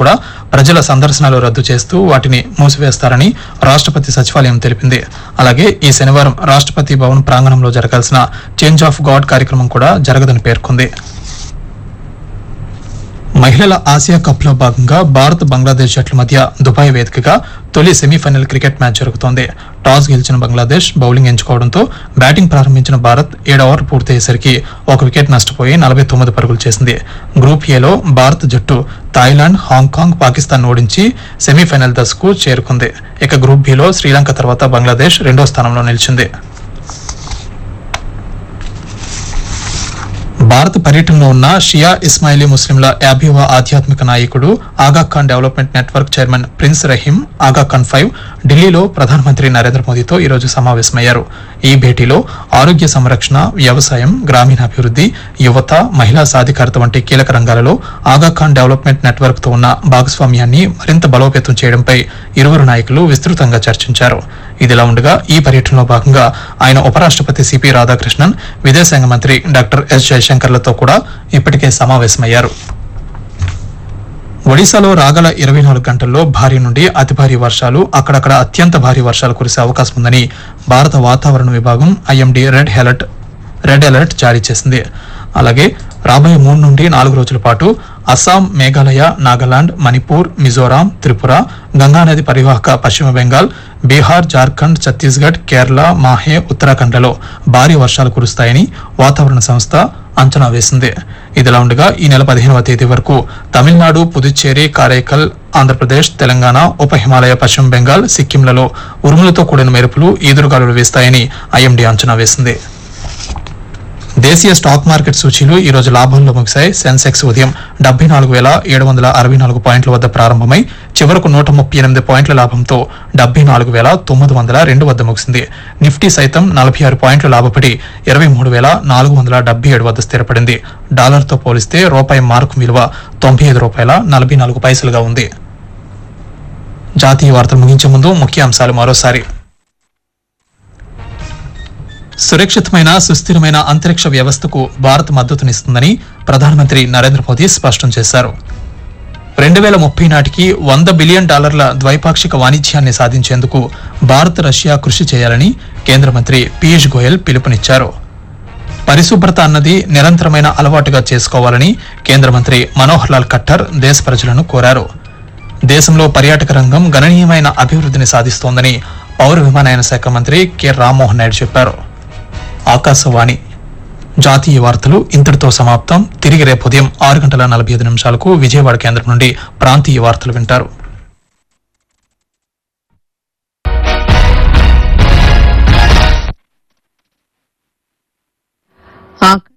కూడా ప్రజల సందర్శనలు రద్దు చేస్తూ వాటిని మూసివేస్తారని రాష్ట్రపతి సచివాలయం తెలిపింది అలాగే ఈ శనివారం రాష్ట్రపతి భవన్ ప్రాంగణంలో జరగాల్సిన చేంజ్ ఆఫ్ గాడ్ కార్యక్రమం కూడా జరగదని పేర్కొంది మహిళల ఆసియా కప్ లో భాగంగా భారత్ బంగ్లాదేశ్ జట్ల మధ్య దుబాయ్ వేదికగా తొలి సెమీఫైనల్ క్రికెట్ మ్యాచ్ జరుగుతోంది టాస్ గెలిచిన బంగ్లాదేశ్ బౌలింగ్ ఎంచుకోవడంతో బ్యాటింగ్ ప్రారంభించిన భారత్ ఏడు ఓవర్ పూర్తయ్యేసరికి ఒక వికెట్ నష్టపోయి నలభై తొమ్మిది పరుగులు చేసింది గ్రూప్ ఏలో భారత్ జట్టు థాయిలాండ్ హాంకాంగ్ పాకిస్తాన్ ఓడించి సెమీఫైనల్ దశకు చేరుకుంది ఇక గ్రూప్ బిలో శ్రీలంక తర్వాత బంగ్లాదేశ్ రెండో స్థానంలో నిలిచింది భారత పర్యటనలో ఉన్న షియా ఇస్మాయిలీ ముస్లింల యాభైవ ఆధ్యాత్మిక నాయకుడు Aga Khan development network chairman prince Rahim Aga Khan five ఢిల్లీలో ప్రధానమంత్రి నరేంద్ర మోదీతో ఈరోజు సమావేశమయ్యారు ఈ భేటీలో ఆరోగ్య సంరక్షణ వ్యవసాయం గ్రామీణాభివృద్ధి యువత మహిళా సాధికారత వంటి కీలక రంగాలలో ఆగా ఖాన్ డెవలప్మెంట్ నెట్వర్క్ తో ఉన్న భాగస్వామ్యాన్ని మరింత బలోపేతం చేయడంపై ఇరువురు నాయకులు విస్తృతంగా చర్చించారు ఇదిలా ఉండగా ఈ పర్యటనలో భాగంగా ఆయన ఉపరాష్ట్రపతి సిపి రాధాకృష్ణన్ విదేశాంగ మంత్రి డాక్టర్ ఎస్ జయశంకర్లతో కూడా ఇప్పటికే సమావేశమయ్యారు ఒడిశాలో రాగల ఇరవై నాలుగు గంటల్లో భారీ నుండి అతి భారీ వర్షాలు అక్కడక్కడ అత్యంత భారీ వర్షాలు కురిసే అవకాశం ఉందని భారత వాతావరణ విభాగం IMD red alert red alert జారీ చేసింది అలాగే రాబోయే మూడు నుండి నాలుగు రోజుల పాటు అస్సాం మేఘాలయ నాగాలాండ్ మణిపూర్ మిజోరాం త్రిపుర గంగానది పరివాహక పశ్చిమ బెంగాల్ బీహార్ జార్ఖండ్ ఛత్తీస్గఢ్ కేరళ మాహే ఉత్తరాఖండ్లలో భారీ వర్షాలు కురుస్తాయని వాతావరణ సంస్థ అంచనా వేసింది ఇదిలా ఉండగా ఈ నెల పదిహేనవ తేదీ వరకు తమిళనాడు పుదుచ్చేరి కారైకల్ ఆంధ్రప్రదేశ్ తెలంగాణ ఉప హిమాలయ పశ్చిమ బెంగాల్ సిక్కింలలో ఉరుములతో కూడిన మెరుపులు ఈదురుగాలులు వేస్తాయని ఐఎండీ అంచనా వేసింది దేశీయ స్టాక్ మార్కెట్ సూచీలు ఈ రోజు లాభంలో ముగిశాయి సెన్సెక్స్ ఉదయం డెబ్బై నాలుగు వేల ఏడు వందల అరవై నాలుగు పాయింట్ల వద్ద ప్రారంభమై చివరకు నూట ముప్పై ఎనిమిది పాయింట్ల లాభంతో డెబ్బై నాలుగు వేల తొమ్మిది వందల రెండు వద్ద ముగిసింది నిఫ్టీ సైతం నలభై ఆరు పాయింట్లు లాభపడి ఇరవై మూడు వేల నాలుగు వందల డెబ్బై ఏడు వద్ద స్థిరపడింది డాలర్తో పోలిస్తే రూపాయి మార్కు విలువ తొంభై ఐదు రూపాయల నలభై నాలుగు పైసలుగా ఉంది జాతీయ వార్తలు ముగించే ముందు ముఖ్య అంశాలు మరోసారి సురక్షితమైన సుస్థిరమైన అంతరిక్ష వ్యవస్థకు భారత్ మద్దతునిస్తుందని ప్రధానమంత్రి నరేంద్ర మోదీ స్పష్టం చేశారు రెండు వేల ముప్పై నాటికి వంద బిలియన్ డాలర్ల ద్వైపాక్షిక వాణిజ్యాన్ని సాధించేందుకు భారత్ రష్యా కృషి చేయాలని కేంద్ర మంత్రి పీయూష్ గోయల్ పిలుపునిచ్చారు పరిశుభ్రత అన్నది నిరంతరమైన అలవాటుగా చేసుకోవాలని కేంద్ర మంత్రి మనోహర్ లాల్ ఖట్టర్ దేశ ప్రజలను కోరారు దేశంలో పర్యాటక రంగం గణనీయమైన అభివృద్ధిని సాధిస్తోందని పౌర విమానయాన శాఖ మంత్రి కె రామ్మోహన్ నాయుడు చెప్పారు ఆకాశవాణి జాతీయ వార్తలు ఇంతటితో సమాప్తం తిరిగి రేపు ఉదయం ఆరు గంటల నలభై ఐదు నిమిషాలకు విజయవాడ కేంద్రం నుండి ప్రాంతీయ వార్తలు వింటారు ఆక్-